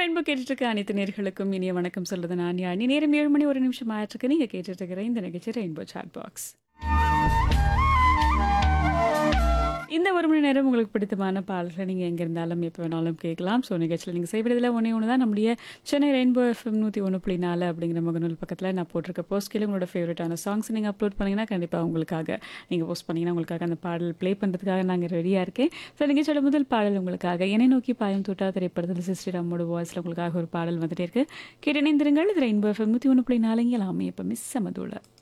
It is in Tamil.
ரெயின்போ கேட்டுட்டு இருக்க அனைத்து நேர்களுக்கும் இனிய வணக்கம் சொல்றது நான் யானி நேரம் ஏழு மணி ஒரு நிமிஷம் ஆயிட்டிருக்கு நீங்க கேட்டுட்டு இருக்கிற இந்த நிகழ்ச்சி ரெயின்போ சாட் பாக்ஸ் இந்த ஒரு மணி நேரம் உங்களுக்கு பிடித்தமான பாடல்களை நீங்கள் எங்கே இருந்தாலும் எப்போ வேணாலும் கேட்கலாம் ஸோ நிகழ்ச்சியில் நீங்கள் செய்வதில் ஒன்றே ஒன்று தான் நம்முடைய சென்னை ரெயின்போ எஃப்எம் நூற்றி ஒன்று புள்ளி நாலு அப்படிங்கிற முகநூல் பக்கத்தில் நான் போட்டிருக்க போஸ்ட் கீழே உங்களோட ஃபேவரட்டான சாங்ஸ் நீங்கள் அப்லோட் பண்ணிங்கன்னா கண்டிப்பாக உங்களுக்காக நீங்கள் போஸ்ட் பண்ணிங்கன்னா உங்களுக்காக அந்த பாடல் ப்ளே பண்ணுறதுக்காக நாங்கள் ரெடியாக இருக்கேன் ஸோ நிகழ்ச்சியோட முதல் பாடல் உங்களுக்காக என்னை நோக்கி பாயம் தூட்டா திரைப்படத்தில் சிஸ்டர் அம்மோட வாய்ஸில் உங்களுக்காக ஒரு பாடல் வந்துட்டே இருக்கு கேட்டு இணைந்திருங்கள் இது ரெயின்போ எஃப்எம் நூற்றி ஒன்று புள்ளி நாலுங்க எல்லாமே இப்போ மிஸ் சமதோட